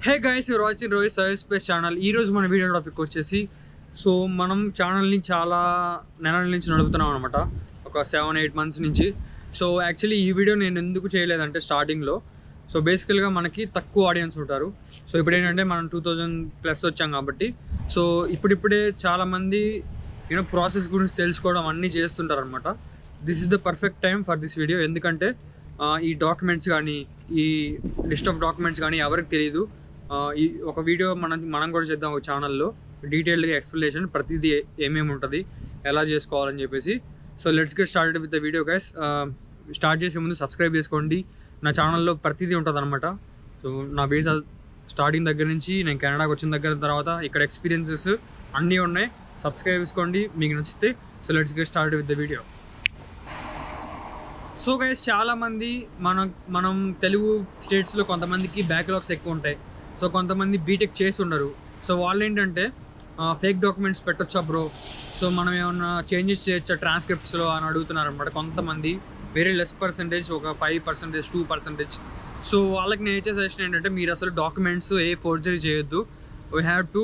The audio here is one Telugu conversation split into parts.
hey guys you're watching Rohit service space channel ఈ రోజు మన వీడియో టాపిక్ వచ్చేసి సో మనం ఛానల్ని చాలా నెలల నుంచి నడుపుతున్నాం అనమాట ఒక సెవెన్ ఎయిట్ మంత్స్ నుంచి సో యాక్చువల్లీ ఈ వీడియో నేను ఎందుకు చేయలేదంటే స్టార్టింగ్లో సో బేసికల్గా మనకి తక్కువ ఆడియన్స్ ఉంటారు సో ఇప్పుడు ఏంటంటే మనం టూ థౌజండ్ ప్లస్ వచ్చాం కాబట్టి సో ఇప్పుడిప్పుడే చాలామంది యూనో ప్రాసెస్ గురించి తెలుసుకోవడం అన్నీ చేస్తుంటారు అనమాట this is the perfect time for this video ఎందుకంటే ఆ, ఈ డాక్యుమెంట్స్ కానీ ఈ లిస్ట్ ఆఫ్ డాక్యుమెంట్స్ కానీ ఎవరికి తెలియదు ఆ, ఈ ఒక వీడియో మనం మనం కూడా చేద్దాం ఒక ఛానల్లో డీటెయిల్డ్గా ఎక్స్ప్లెనేషన్ ప్రతిదీ ఏమేమి ఉంటుంది ఎలా చేసుకోవాలని చెప్పేసి so let's get started with the video guys start చేసే ముందు సబ్స్క్రైబ్ చేసుకోండి నా ఛానల్లో ప్రతిదీ ఉంటుంది అనమాట సో నా బేస్ స్టార్టింగ్ దగ్గర నుంచి నేను కెనడాకి వచ్చిన దగ్గర తర్వాత ఇక్కడ ఎక్స్పీరియన్సెస్ అన్నీ ఉన్నాయి సబ్స్క్రైబ్ చేసుకోండి మీకు నచ్చితే so let's get start with the video so guys చాలామంది మన మనం తెలుగు స్టేట్స్లో కొంతమందికి బ్యాక్లాగ్స్ ఎక్కువ ఉంటాయి సో కొంతమంది బీటెక్ చేసి ఉండరు సో వాళ్ళు ఏంటంటే ఫేక్ డాక్యుమెంట్స్ పెట్టొచ్చా బ్రో సో మనం ఏమన్నా చేంజెస్ చేయొచ్చా ట్రాన్స్క్రిప్ట్స్లో అని అడుగుతున్నారు అనమాట కొంతమంది వెరీ లెస్ పర్సంటేజ్ ఒక five percentage two percentage so వాళ్ళకి నేను ఇచ్చే సజెషన్ ఏంటంటే మీరు అసలు డాక్యుమెంట్స్ ఏ ఫోర్జరీ చేయొద్దు we have to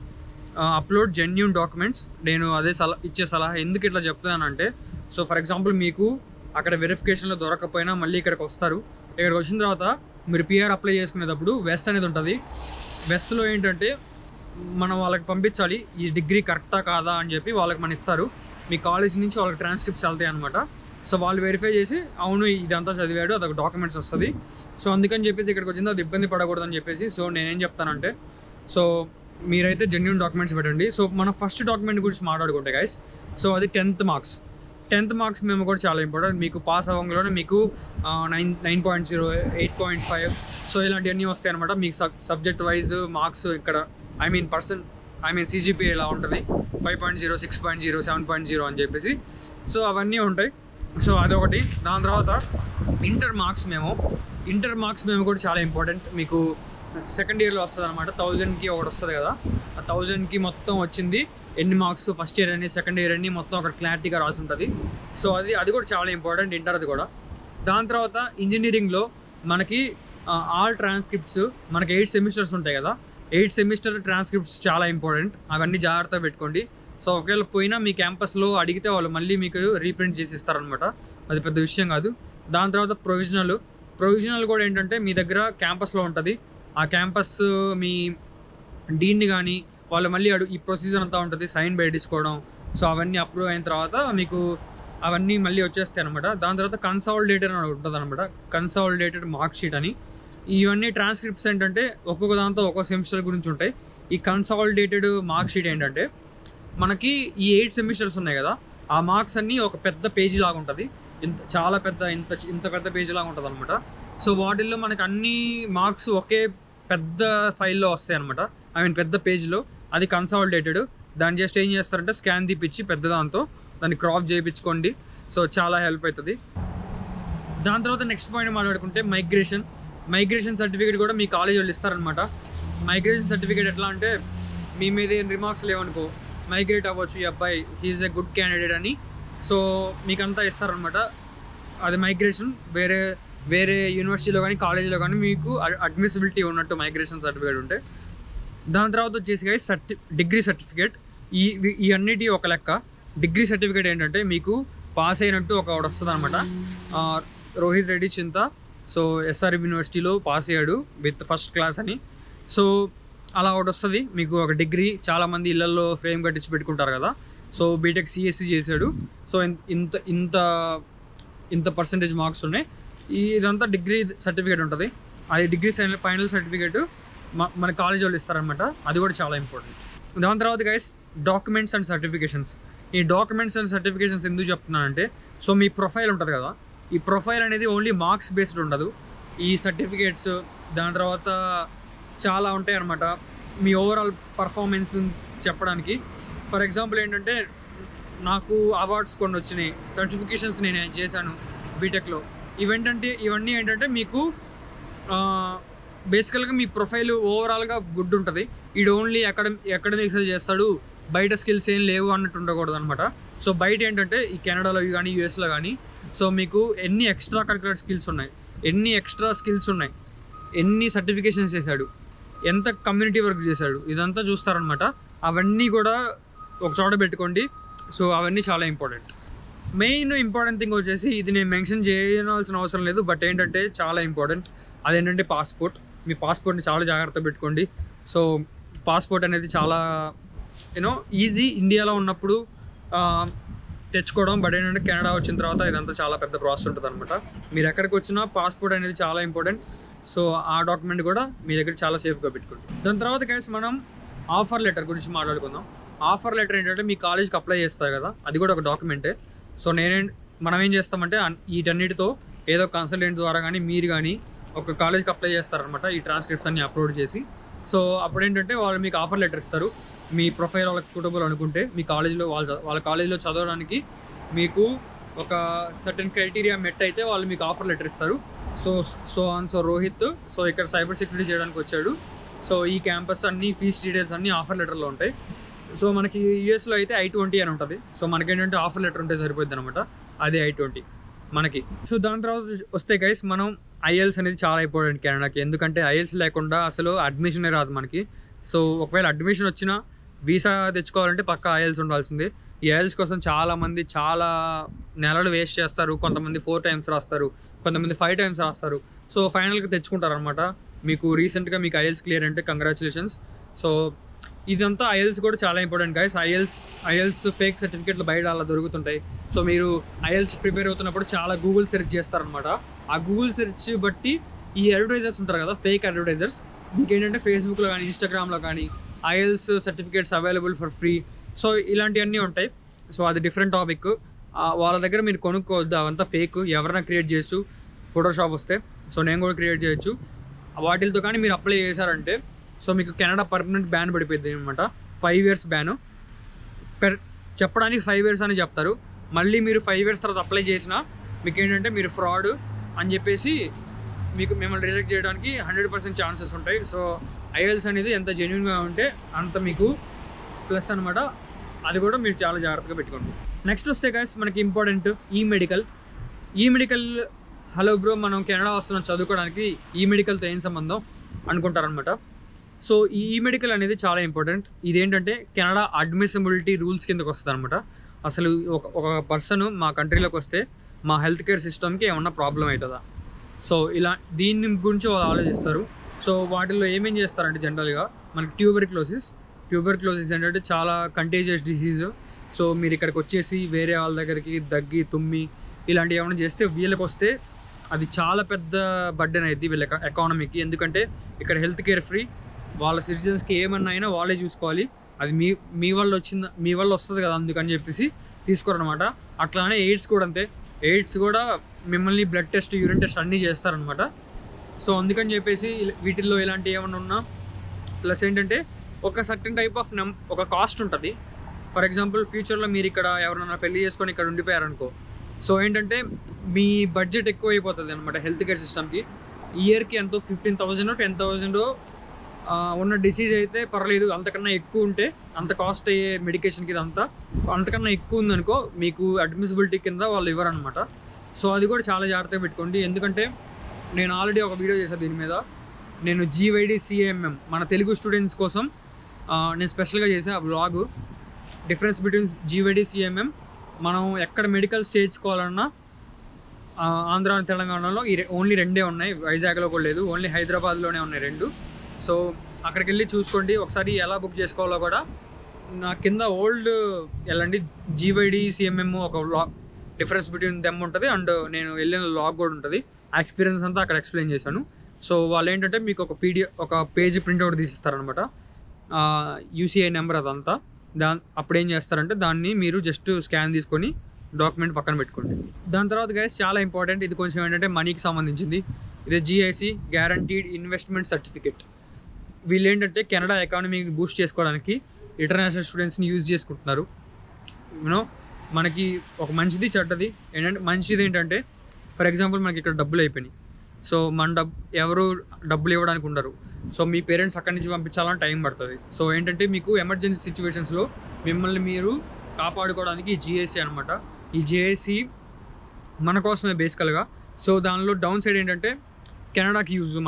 upload genuine documents నేను అదే సలహా ఇచ్చే సలహా ఎందుకు ఇట్లా చెప్తున్నానంటే సో ఫర్ ఎగ్జాంపుల్ మీకు అక్కడ వెరిఫికేషన్లో దొరకకపోయినా మళ్ళీ ఇక్కడికి వస్తారు ఇక్కడికి వచ్చిన తర్వాత మీరు పిఆర్ అప్లై చేసుకునేటప్పుడు వెస్ అనేది ఉంటుంది వెస్లో ఏంటంటే మనం వాళ్ళకి పంపించాలి ఈ డిగ్రీ కరెక్టా కాదా అని చెప్పి వాళ్ళకి మన ఇస్తారు మీ కాలేజ్ నుంచి వాళ్ళకి ట్రాన్స్క్రిప్ట్స్ వెళ్తాయి అనమాట సో వాళ్ళు వెరిఫై చేసి అవును ఇదంతా చదివాడు అదొక డాక్యుమెంట్స్ వస్తుంది సో అందుకని చెప్పేసి ఇక్కడికి వచ్చింది అది ఇబ్బంది పడకూడదని చెప్పేసి సో నేనేం చెప్తానంటే సో మీరైతే జెన్యున్ డాక్యుమెంట్స్ పెట్టండి సో మన ఫస్ట్ డాక్యుమెంట్ గురించి మాట్లాడుకుంటే గైస్ సో అది టెన్త్ మార్క్స్ టెన్త్ మార్క్స్ మేము కూడా చాలా ఇంపార్టెంట్ మీకు పాస్ అవ్వడంలోనే మీకు nine nine point zero eight point five so ఇలాంటివన్నీ వస్తాయి అనమాట మీకు సబ్ సబ్జెక్ట్ వైజ్ మార్క్స్ ఇక్కడ I mean person I mean CGP ఇలా ఉంటుంది five point zero six point zero seven point zero అని చెప్పేసి సో అవన్నీ ఉంటాయి సో అదొకటి దాని తర్వాత ఇంటర్ మార్క్స్ మేము ఇంటర్ మార్క్స్ మేము కూడా చాలా ఇంపార్టెంట్ మీకు సెకండ్ ఇయర్లో వస్తుంది అనమాట థౌజండ్కి ఒకటి వస్తుంది కదా ఆ థౌజండ్కి మొత్తం వచ్చింది ఎన్ని మార్క్స్ ఫస్ట్ ఇయర్ అని సెకండ్ ఇయర్ అని మొత్తం అక్కడ క్లారిటీగా రాసి ఉంటుంది సో అది అది కూడా చాలా ఇంపార్టెంట్ ఇంటర్ అది కూడా దాని తర్వాత ఇంజనీరింగ్లో మనకి ఆల్ ట్రాన్స్క్రిప్ట్స్ మనకి ఎయిట్ సెమిస్టర్స్ ఉంటాయి కదా ఎయిట్ సెమిస్టర్ ట్రాన్స్క్రిప్ట్స్ చాలా ఇంపార్టెంట్ అవన్నీ జాగ్రత్తగా పెట్టుకోండి సో ఒకవేళ పోయినా మీ క్యాంపస్లో అడిగితే వాళ్ళు మళ్ళీ మీకు రీప్రింట్ చేసి ఇస్తారనమాట అది పెద్ద విషయం కాదు దాని తర్వాత ప్రొవిజనల్ ప్రొవిజనల్ కూడా ఏంటంటే మీ దగ్గర క్యాంపస్లో ఉంటుంది ఆ క్యాంపస్ మీ డీన్ని కానీ వాళ్ళు మళ్ళీ అడుగు ఈ ప్రొసీజర్ అంతా ఉంటుంది సైన్ పెట్టించుకోవడం సో అవన్నీ అప్రూవ్ అయిన తర్వాత మీకు అవన్నీ మళ్ళీ వచ్చేస్తాయి అనమాట దాని తర్వాత కన్సాలిడేటెడ్ అని ఉంటుంది అనమాట కన్సాలిడేటెడ్ మార్క్ షీట్ అని ఇవన్నీ ట్రాన్స్క్రిప్ట్స్ ఏంటంటే ఒక్కొక్క దాంతో ఒక్కొక్క సెమిస్టర్ గురించి ఉంటాయి ఈ కన్సాలిడేటెడ్ మార్క్ షీట్ ఏంటంటే మనకి ఈ ఎయిట్ సెమిస్టర్స్ ఉన్నాయి కదా ఆ మార్క్స్ అన్నీ ఒక పెద్ద పేజీ లాగా ఉంటుంది ఇంత చాలా పెద్ద ఇంత ఇంత పెద్ద పేజీ లాగా ఉంటుంది అనమాట సో వాటిల్లో మనకి అన్ని మార్క్స్ ఒకే పెద్ద ఫైల్లో వస్తాయి అనమాట ఐ మీన్ పెద్ద పేజ్లో అది కన్సాలిడేటెడ్ దాన్ని జస్ట్ ఏం చేస్తారంటే స్కాన్ తీపిచ్చి పెద్ద దాంతో దాన్ని క్రాప్ చేయించుకోండి సో చాలా హెల్ప్ అవుతుంది దాని తర్వాత నెక్స్ట్ పాయింట్ మాట్లాడుకుంటే మైగ్రేషన్ మైగ్రేషన్ సర్టిఫికేట్ కూడా మీ కాలేజ్ వాళ్ళు ఇస్తారనమాట మైగ్రేషన్ సర్టిఫికేట్ ఎట్లా అంటే మీ మీద ఏం రిమార్క్స్ లేవనుకో మైగ్రేట్ అవ్వచ్చు ఈ అబ్బాయి హీఈస్ ఎ గుడ్ క్యాండిడేట్ అని సో మీకు అంతా ఇస్తారనమాట అది మైగ్రేషన్ వేరే వేరే యూనివర్సిటీలో కానీ కాలేజీలో కానీ మీకు అడ్మిసిబిలిటీ ఉన్నట్టు మైగ్రేషన్ సర్టిఫికేట్ ఉంటే దాని తర్వాత వచ్చేసి గైస్ సర్టి డిగ్రీ సర్టిఫికేట్ ఈ ఇవి- ఈ అన్నిటి ఒక లెక్క డిగ్రీ సర్టిఫికేట్ ఏంటంటే మీకు పాస్ అయినట్టు ఒక ఒకటి వస్తుంది అనమాట రోహిత్ రెడ్డి చింత సో ఎస్ఆర్ఎం యూనివర్సిటీలో పాస్ అయ్యాడు విత్ ఫస్ట్ క్లాస్ అని సో అలా ఒకటి వస్తుంది మీకు ఒక డిగ్రీ చాలామంది ఇళ్లలో ఫ్రేమ్ కట్టించి పెట్టుకుంటారు కదా సో బీటెక్ సిఎస్సి చేశాడు సో ఇన్- ఇంత ఇంత ఇంత పర్సంటేజ్ మార్క్స్ ఉన్నాయి ఈ ఇదంతా డిగ్రీ సర్టిఫికేట్ ఉంటుంది అది డిగ్రీ ఫైనల్ సర్టిఫికేట్ మన కాలేజ్ వాళ్ళు ఇస్తారనమాట అది కూడా చాలా ఇంపార్టెంట్ దాని తర్వాత గైస్ డాక్యుమెంట్స్ అండ్ సర్టిఫికేషన్స్ ఈ డాక్యుమెంట్స్ అండ్ సర్టిఫికేషన్స్ ఎందుకు చెప్తున్నానంటే సో మీ ప్రొఫైల్ ఉంటుంది కదా ఈ ప్రొఫైల్ అనేది ఓన్లీ మార్క్స్ బేస్డ్ ఉండదు ఈ సర్టిఫికేట్స్ దాని తర్వాత చాలా ఉంటాయి అనమాట మీ ఓవరాల్ పర్ఫార్మెన్స్ చెప్పడానికి ఫర్ ఎగ్జాంపుల్ ఏంటంటే నాకు అవార్డ్స్ కొన్ని వచ్చినాయి సర్టిఫికేషన్స్ నేను చేశాను బీటెక్లో ఇవేంటంటే ఇవన్నీ ఏంటంటే మీకు బేసికల్గా మీ ప్రొఫైల్ ఓవరాల్గా గుడ్ ఉంటుంది ఈడు ఓన్లీ అకాడమి అకాడమిక్స్ చేస్తాడు బయట స్కిల్స్ ఏం లేవు అన్నట్టు ఉండకూడదు అనమాట సో బయట ఏంటంటే ఈ కెనడాలో కానీ యూఎస్లో కానీ సో మీకు ఎన్ని ఎక్స్ట్రా కరికులర్ స్కిల్స్ ఉన్నాయి ఎన్ని ఎక్స్ట్రా స్కిల్స్ ఉన్నాయి ఎన్ని సర్టిఫికేషన్స్ చేశాడు ఎంత కమ్యూనిటీ వర్క్ చేశాడు ఇదంతా చూస్తారనమాట అవన్నీ కూడా ఒక చోట పెట్టుకోండి సో అవన్నీ చాలా ఇంపార్టెంట్ మెయిన్ ఇంపార్టెంట్ థింగ్ వచ్చేసి ఇది నేను మెన్షన్ చేయాల్సిన అవసరం లేదు బట్ ఏంటంటే చాలా ఇంపార్టెంట్ అదేంటంటే పాస్పోర్ట్ మీ పాస్పోర్ట్ని చాలా జాగ్రత్త పెట్టుకోండి సో పాస్పోర్ట్ అనేది చాలా యూనో ఈజీ ఇండియాలో ఉన్నప్పుడు ఆ, తెచ్చుకోవడం బట్ ఏంటంటే కెనడా వచ్చిన తర్వాత ఇదంతా చాలా పెద్ద ప్రాసెస్ ఉంటుంది అనమాట మీరు ఎక్కడికి వచ్చినా పాస్పోర్ట్ అనేది చాలా ఇంపార్టెంట్ సో ఆ డాక్యుమెంట్ కూడా మీ దగ్గర చాలా సేఫ్గా పెట్టుకోండి దాని తర్వాత కలిసి మనం ఆఫర్ లెటర్ గురించి మాట్లాడుకుందాం ఆఫర్ లెటర్ ఏంటంటే మీ కాలేజ్కి అప్లై చేస్తారు కదా అది కూడా ఒక డాక్యుమెంటే సో నేనే మనం ఏం చేస్తామంటే అన్- వీటన్నిటితో ఏదో కన్సల్టెంట్ ద్వారా కానీ మీరు కానీ ఒక కాలేజ్కి అప్లై చేస్తారనమాట ఈ ట్రాన్స్క్రిప్ట్స్ అన్ని అప్లోడ్ చేసి సో అప్పుడు ఏంటంటే వాళ్ళు మీకు ఆఫర్ లెటర్ ఇస్తారు మీ ప్రొఫైల్ వాళ్ళకి సూటబుల్ అనుకుంటే మీ కాలేజీలో వాళ్ళ వాళ్ళ కాలేజీలో చదవడానికి మీకు ఒక సర్టన్ క్రైటీరియా మెట్ అయితే వాళ్ళు మీకు ఆఫర్ లెటర్ ఇస్తారు so so on so Rohit so ఇక్కడ సైబర్ సెక్యూరిటీ చేయడానికి వచ్చాడు సో ఈ క్యాంపస్ అన్ని ఫీస్ డీటెయిల్స్ అన్ని ఆఫర్ లెటర్లో ఉంటాయి సో మనకి యూఎస్లో అయితే ఐ ట్వంటీ అని ఉంటుంది సో మనకేంటంటే ఆఫర్ లెటర్ ఉంటే సరిపోద్ది అనమాట అది ఐ ట్వంటీ మనకి సో దాని తర్వాత వస్తే గైస్ మనం ఐఎల్స్ అనేది చాలా ఇంపార్టెంట్ కెనడాకి ఎందుకంటే ఐఎల్స్ లేకుండా అసలు అడ్మిషనే రాదు మనకి సో ఒకవేళ అడ్మిషన్ వచ్చినా వీసా తెచ్చుకోవాలంటే పక్కా ఐఎల్స్ ఉండాల్సిందే ఈ ఐఎల్స్ కోసం చాలా మంది చాలా నెలలు వేస్ట్ చేస్తారు కొంతమంది ఫోర్ టైమ్స్ రాస్తారు కొంతమంది ఫైవ్ టైమ్స్ రాస్తారు సో ఫైనల్గా తెచ్చుకుంటారు అనమాట మీకు రీసెంట్గా మీకు ఐఎల్స్ క్లియర్ అంటే కంగ్రాచులేషన్స్ సో ఇదంతా ఐఎల్స్ కూడా చాలా important guys IELTS IELTS fake సర్టిఫికేట్లు బయట అలా దొరుకుతుంటాయి సో మీరు ఐఎల్స్ ప్రిపేర్ అవుతున్నప్పుడు చాలా గూగుల్ సెర్చ్ చేస్తారనమాట ఆ గూగుల్ సెర్చ్ బట్టి ఈ అడ్వర్టైజర్స్ ఉంటారు కదా ఫేక్ అడ్వర్టైజర్స్ మీకు ఏంటంటే ఫేస్బుక్లో కానీ ఇన్స్టాగ్రామ్లో కానీ IELTS certificates available for free so ఇలాంటివన్నీ ఉంటాయి సో అది డిఫరెంట్ టాపిక్ వాళ్ళ దగ్గర మీరు కొనుక్కోవద్దు అవంతా ఫేక్ ఎవరైనా క్రియేట్ చేయొచ్చు ఫోటోషాప్ వస్తే సో నేను కూడా క్రియేట్ చేయొచ్చు వాటితో కానీ మీరు అప్లై చేశారంటే సో మీకు కెనడా పర్మనెంట్ బ్యాన్ పడిపోయింది అనమాట ఫైవ్ ఇయర్స్ బ్యాన్ పెర్ చెప్పడానికి ఫైవ్ ఇయర్స్ అని చెప్తారు మళ్ళీ మీరు ఫైవ్ ఇయర్స్ తర్వాత అప్లై చేసినా మీకు ఏంటంటే మీరు ఫ్రాడ్ అని చెప్పేసి మీకు మిమ్మల్ని రిజెక్ట్ చేయడానికి హండ్రెడ్ పర్సెంట్ ఛాన్సెస్ ఉంటాయి సో ఐఎల్స్ అనేది ఎంత జెన్యున్గా ఉంటే అంత మీకు ప్లస్ అనమాట అది కూడా మీరు చాలా జాగ్రత్తగా పెట్టుకోండి నెక్స్ట్ వస్తే గైస్ మనకి ఇంపార్టెంట్ ఈ మెడికల్ ఈ మెడికల్ హలో బ్రో మనం కెనడా వస్తున్నాం చదువుకోవడానికి ఈ మెడికల్తో ఏం సంబంధం అనుకుంటారనమాట సో ఈ ఈ మెడికల్ అనేది చాలా ఇంపార్టెంట్ ఇదేంటంటే కెనడా అడ్మిసిబిలిటీ రూల్స్ కిందకి వస్తుంది అనమాట అసలు ఒక ఒక పర్సన్ మా కంట్రీలోకి వస్తే మా హెల్త్ కేర్ సిస్టమ్కి ఏమన్నా ప్రాబ్లం అవుతుందా సో ఇలా దీని గురించి వాళ్ళు ఆలోచిస్తారు సో వాటిల్లో ఏమేం చేస్తారంటే జనరల్గా మనకి ట్యూబర్క్లోసిస్ ట్యూబర్క్లోసిస్ ఏంటంటే చాలా కంటేజియస్ డిసీజ్ సో మీరు ఇక్కడికి వచ్చేసి వేరే వాళ్ళ దగ్గరికి దగ్గి తుమ్మి ఇలాంటివి ఏమైనా చేస్తే వీళ్ళకి వస్తే అది చాలా పెద్ద బర్డెన్ అయింది వీళ్ళ ఎకానమీకి ఎందుకంటే ఇక్కడ హెల్త్ కేర్ ఫ్రీ వాళ్ళ సిటిజన్స్కి ఏమన్నా అయినా వాళ్ళే చూసుకోవాలి అది మీ మీ వల్ల వచ్చింది మీ వల్ల వస్తుంది కదా అందుకని చెప్పేసి తీసుకోరనమాట అట్లానే ఎయిడ్స్ కూడా అంతే ఎయిడ్స్ కూడా మిమ్మల్ని బ్లడ్ టెస్ట్ యూరిన్ టెస్ట్ అన్నీ చేస్తారనమాట సో అందుకని చెప్పేసి ఇలా- వీటిల్లో ఇలాంటి ఏమన్నా ఉన్నా ప్లస్ ఏంటంటే ఒక సర్టన్ టైప్ ఆఫ్ నమ్ ఒక కాస్ట్ ఉంటుంది ఫర్ ఎగ్జాంపుల్ ఫ్యూచర్లో మీరు ఇక్కడ ఎవరైనా పెళ్లి చేసుకొని ఇక్కడ ఉండిపోయారనుకో సో ఏంటంటే మీ బడ్జెట్ ఎక్కువ అయిపోతుంది అనమాట హెల్త్ కేర్ సిస్టమ్కి ఇయర్కి ఎంతో ఫిఫ్టీన్ థౌజండ్ టెన్ థౌజండ్ ఉన్న డిసీజ్ అయితే పర్లేదు అంతకన్నా ఎక్కువ ఉంటే అంత కాస్ట్ అయ్యే మెడికేషన్కి ఇదంతా అంతకన్నా ఎక్కువ ఉందనుకో మీకు అడ్మిసిబిలిటీ కింద వాళ్ళు ఇవ్వరనమాట సో అది కూడా చాలా జాగ్రత్తగా పెట్టుకోండి ఎందుకంటే నేను ఆల్రెడీ ఒక వీడియో చేశాను దీని మీద నేను జీవైడి సిఏఎంఎం మన తెలుగు స్టూడెంట్స్ కోసం ఆ, నేను స్పెషల్గా చేసా ఆ బ్లాగ్ డిఫరెన్స్ బిట్వీన్ జీవైడి సిఎంఎం మనం ఎక్కడ మెడికల్స్ చేయించుకోవాలన్నా ఆ, ఆంధ్ర తెలంగాణలో ఈ రె- ఓన్లీ రెండే ఉన్నాయి వైజాగ్లో కూడా లేదు ఓన్లీ హైదరాబాద్లోనే ఉన్నాయి రెండు సో అక్కడికి వెళ్ళి చూసుకోండి ఒకసారి ఎలా బుక్ చేసుకోవాలో కూడా నా కింద ఓల్డ్ వెళ్ళండి జీవైడి సిఎంఎం ఒక లాగ్ డిఫరెన్స్ బిట్వీన్ దెమ్ ఉంటుంది అండ్ నేను వెళ్ళిన లాగ్ కూడా ఉంటుంది ఆ ఎక్స్పీరియన్స్ అంతా అక్కడ ఎక్స్ప్లెయిన్ చేశాను సో వాళ్ళు ఏంటంటే మీకు ఒక పీడిఎఫ్ ఒక పేజ్ ప్రింట్అవుట్ తీసిస్తారనమాట యూసీఐ నెంబర్ అదంతా దా అప్పుడు ఏం చేస్తారంటే దాన్ని మీరు జస్ట్ స్కాన్ తీసుకొని డాక్యుమెంట్ పక్కన పెట్టుకోండి దాని తర్వాత గైస్ చాలా ఇంపార్టెంట్ ఇది కొంచెం ఏంటంటే మనీకి సంబంధించింది ఇది జిఐసి గ్యారంటీడ్ ఇన్వెస్ట్మెంట్ సర్టిఫికేట్ వీళ్ళు ఏంటంటే కెనడా ఎకానమీని బూస్ట్ చేసుకోవడానికి ఇంటర్నేషనల్ స్టూడెంట్స్ని యూజ్ చేసుకుంటున్నారు యూనో మనకి ఒక మంచిది చెడ్డది ఏంటంటే మంచిది ఏంటంటే ఫర్ ఎగ్జాంపుల్ మనకి ఇక్కడ డబ్బులు అయిపోయినాయి సో మన డబ్ ఎవరు డబ్బులు ఇవ్వడానికి ఉండరు సో మీ పేరెంట్స్ అక్కడి నుంచి పంపించాలని టైం పడుతుంది సో ఏంటంటే మీకు ఎమర్జెన్సీ సిచ్యువేషన్స్లో మిమ్మల్ని మీరు కాపాడుకోవడానికి ఈ జిఎస్సి అనమాట ఈ జిఎస్సి మన కోసమే బేసికల్గా సో దానిలో డౌన్ సైడ్ ఏంటంటే కెనడాకి యూజ్ మన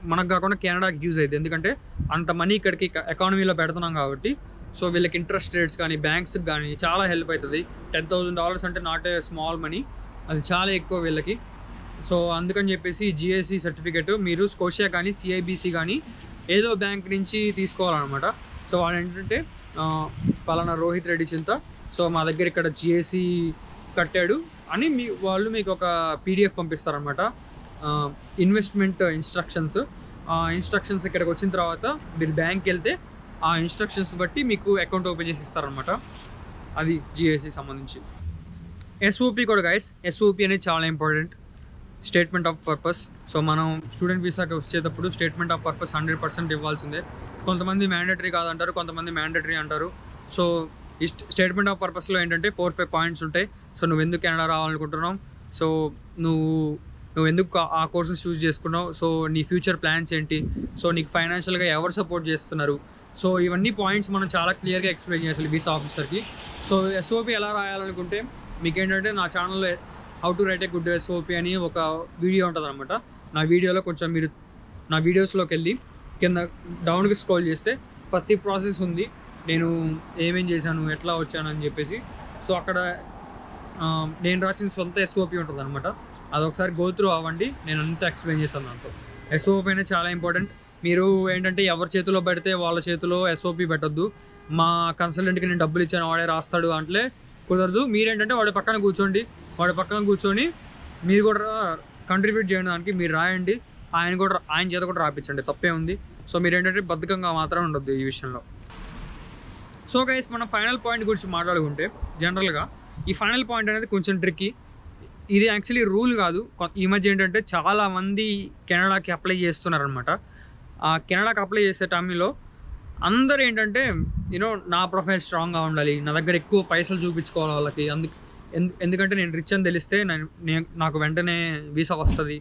మనకు కాకుండా కెనడాకి యూజ్ అయ్యింది ఎందుకంటే అంత మనీ ఇక్కడికి ఎకానమీలో పెడుతున్నాం కాబట్టి సో వీళ్ళకి ఇంట్రెస్ట్ రేట్స్ కానీ బ్యాంక్స్కి కానీ చాలా హెల్ప్ అవుతుంది టెన్ థౌసండ్ డాలర్స్ అంటే నాట్ ఏ స్మాల్ మనీ అది చాలా ఎక్కువ వీళ్ళకి సో అందుకని చెప్పేసి జిఎస్సి సర్టిఫికేట్ మీరు స్కోషియా కానీ సిఐబిసి కానీ ఏదో బ్యాంక్ నుంచి తీసుకోవాలన్నమాట సో వాళ్ళు ఏంటంటే ఆ, పలానా రోహిత్ రెడ్డి చింత సో మా దగ్గర ఇక్కడ జిఎస్సి కట్టాడు అని మీ వాళ్ళు మీకు ఒక పీడిఎఫ్ పంపిస్తారనమాట ఇన్వెస్ట్మెంట్ ఇన్స్ట్రక్షన్స్ ఆ ఇన్స్ట్రక్షన్స్ ఇక్కడికి వచ్చిన తర్వాత మీరు బ్యాంక్కి వెళ్తే ఆ ఇన్స్ట్రక్షన్స్ బట్టి మీకు అకౌంట్ ఓపెన్ చేసి ఇస్తారనమాట అది జిఎస్సి సంబంధించి ఎస్ఓపి కూడా గైస్ ఎస్ఓపి అనేది చాలా important statement of purpose so మనం స్టూడెంట్ వీసాకి వచ్చేటప్పుడు statement of purpose hundred percent ఇవ్వాల్సిందే కొంతమంది మ్యాండటరీ కాదంటారు కొంతమంది మ్యాండటరీ అంటారు సో ఈ స్టేట్మెంట్ ఆఫ్ పర్పస్లో ఏంటంటే ఫోర్ ఫైవ్ పాయింట్స్ ఉంటాయి సో నువ్వు ఎందుకు కెనడా రావాలనుకుంటున్నావు సో నువ్వు నువ్వు ఎందుకు ఆ- ఆ కోర్సెస్ చూస్ చేసుకున్నావు సో నీ ఫ్యూచర్ ప్లాన్స్ ఏంటి సో నీకు ఫైనాన్షియల్గా ఎవరు సపోర్ట్ చేస్తున్నారు సో ఇవన్నీ పాయింట్స్ మనం చాలా క్లియర్గా ఎక్స్ప్లెయిన్ చేయాలి వీసా ఆఫీసర్కి సో ఎస్ఓపి ఎలా రాయాలనుకుంటే మీకు ఏంటంటే నా ఛానల్లో how to write a good SOP అని ఒక వీడియో ఉంటుంది అనమాట నా వీడియోలో కొంచెం మీరు నా వీడియోస్లోకి వెళ్ళి కింద డౌన్కి స్క్రోల్ చేస్తే ప్రతి ప్రాసెస్ ఉంది నేను ఏమేం చేశాను ఎట్లా వచ్చాను అని చెప్పేసి సో అక్కడ ఆ, నేను రాసిన సొంత ఎస్ఓపి ఉంటుంది అనమాట అది ఒకసారి గో త్రూ అవ్వండి నేను అంతా ఎక్స్ప్లెయిన్ చేస్తాను దాంతో ఎస్ఓపి అనేది చాలా ఇంపార్టెంట్ మీరు ఏంటంటే ఎవరి చేతిలో పెడితే వాళ్ళ చేతిలో ఎస్ఓపి పెట్టొద్దు మా కన్సల్టెంట్కి నేను డబ్బులు ఇచ్చాను వాడే రాస్తాడు అంటే కుదరదు మీరేంటంటే వాడి పక్కన కూర్చోండి వాడి పక్కన కూర్చొని మీరు కూడా కంట్రిబ్యూట్ చేయడం దానికి మీరు రాయండి ఆయన కూడా ఆయన చేత కూడా రాపించండి తప్పే ఉంది సో మీరు ఏంటంటే బద్ధకంగా మాత్రం ఉండొద్దు ఈ విషయంలో సో గైస్ మనం ఫైనల్ పాయింట్ గురించి మాట్లాడుకుంటే జనరల్గా ఈ ఫైనల్ పాయింట్ అనేది కొంచెం ట్రిక్కీ ఇది యాక్చువల్లీ రూల్ కాదు కొ- ఈ మధ్య ఏంటంటే చాలా మంది కెనడాకి అప్లై చేస్తున్నారనమాట ఆ కెనడాకి అప్లై చేసే టైంలో అందరూ ఏంటంటే యూనో నా ప్రొఫైల్ స్ట్రాంగ్గా ఉండాలి నా దగ్గర ఎక్కువ పైసలు చూపించుకోవాలి వాళ్ళకి అందుకు ఎందు- ఎందుకంటే నేను రిచ్ అని తెలిస్తే నేను నేను- నాకు వెంటనే వీసా వస్తుంది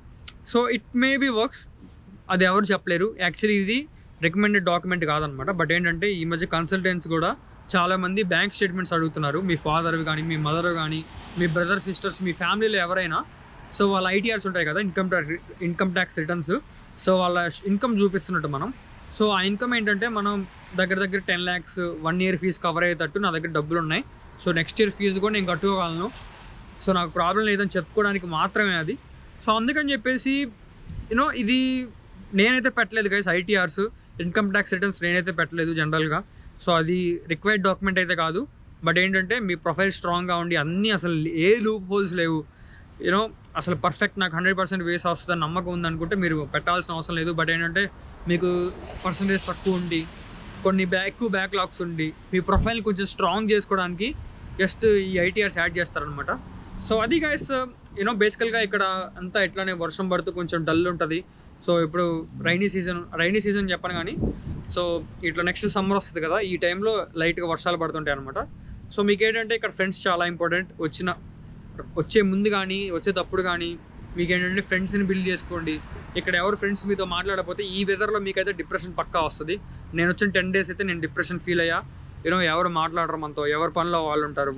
so it may be works అది ఎవరు చెప్పలేరు యాక్చువల్లీ ఇది రికమెండెడ్ డాక్యుమెంట్ కాదనమాట బట్ ఏంటంటే ఈ మధ్య కన్సల్టెంట్స్ కూడా చాలామంది బ్యాంక్ స్టేట్మెంట్స్ అడుగుతున్నారు మీ ఫాదర్ కానీ మీ మదర్ కానీ మీ బ్రదర్ సిస్టర్స్ మీ ఫ్యామిలీలో ఎవరైనా సో వాళ్ళ ఐటీఆర్స్ ఉంటాయి కదా income tax income tax returns so వాళ్ళ ఇన్కమ్ చూపిస్తున్నట్టు మనం సో ఆ ఇన్కమ్ ఏంటంటే మనం దగ్గర దగ్గర ten lakhs one year fees cover అయ్యేటట్టు నా దగ్గర డబ్బులు ఉన్నాయి సో నెక్స్ట్ ఇయర్ ఫీజు కూడా నేను కట్టుకోగలను సో నాకు ప్రాబ్లం లేదని చెప్పుకోవడానికి మాత్రమే అది సో అందుకని చెప్పేసి యూనో ఇది నేనైతే పెట్టలేదు guys ITRs income tax returns నేనైతే పెట్టలేదు జనరల్గా సో అది రిక్వైర్డ్ డాక్యుమెంట్ అయితే కాదు బట్ ఏంటంటే మీ ప్రొఫైల్ స్ట్రాంగ్గా ఉండి అన్నీ అసలు ఏ లూప్ హోల్స్ లేవు యూనో అసలు పర్ఫెక్ట్ నాకు హండ్రెడ్ పర్సెంట్ వేస్ వస్తుందని నమ్మకం ఉందనుకుంటే మీరు పెట్టాల్సిన అవసరం లేదు బట్ ఏంటంటే మీకు పర్సంటేజ్ తక్కువ ఉండి కొన్ని బ్యా ఎక్కువ బ్యాక్లాగ్స్ ఉండి మీ ప్రొఫైల్ కొంచెం స్ట్రాంగ్ చేసుకోవడానికి జస్ట్ ఈ ఐటీఆర్స్ యాడ్ చేస్తారనమాట సో అది గైస్ యూనో బేసికల్గా ఇక్కడ అంతా ఇట్లానే వర్షం పడుతూ కొంచెం డల్ ఉంటుంది సో ఇప్పుడు రైనీ సీజన్ రైనీ సీజన్ చెప్పను కానీ సో ఇట్లా నెక్స్ట్ సమ్మర్ వస్తుంది కదా ఈ టైంలో లైట్గా వర్షాలు పడుతుంటాయి అనమాట సో మీకు ఏంటంటే ఇక్కడ ఫ్రెండ్స్ చాలా ఇంపార్టెంట్ వచ్చిన వచ్చే ముందు కానీ వచ్చేటప్పుడు కానీ మీకు ఏంటంటే ఫ్రెండ్స్ని బిల్డ్ చేసుకోండి ఇక్కడ ఎవరు ఫ్రెండ్స్ మీతో మాట్లాడకపోతే ఈ వెదర్లో మీకైతే డిప్రెషన్ పక్కా వస్తుంది నేను వచ్చిన టెన్ డేస్ అయితే నేను డిప్రెషన్ ఫీల్ అయ్యా యూనో ఎవరు మాట్లాడరు మనతో ఎవరి పనిలో వాళ్ళు ఉంటారు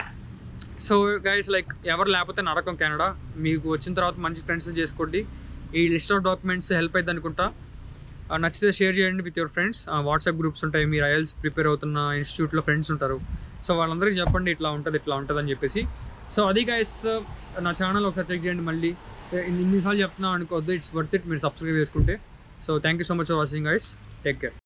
సో గైస్ లైక్ ఎవరు లేకపోతే నరకం కెనడా మీకు వచ్చిన తర్వాత మంచి ఫ్రెండ్స్ చేసుకోండి ఈ లిస్ట్ ఆఫ్ డాక్యుమెంట్స్ హెల్ప్ అవుతుంది అనుకుంటా ఆ, నచ్చితే షేర్ చేయండి with your friends WhatsApp groups ఉంటాయి మీరు ఐఎల్స్ ప్రిపేర్ అవుతున్న ఇన్స్టిట్యూట్లో ఫ్రెండ్స్ ఉంటారు సో వాళ్ళందరికీ చెప్పండి ఇట్లా ఉంటుంది ఇట్లా ఉంటుంది అని చెప్పేసి సో అది గైస్ నా ఛానల్ ఒకసారి చెక్ చేయండి మళ్ళీ ఇన్ని- ఇన్నిసార్లు చెప్తున్నాను అనుకోవద్దు ఇట్స్ వర్త్ ఇట్ మీరు సబ్స్క్రైబ్ చేసుకుంటే so thank you so much for watching guys take care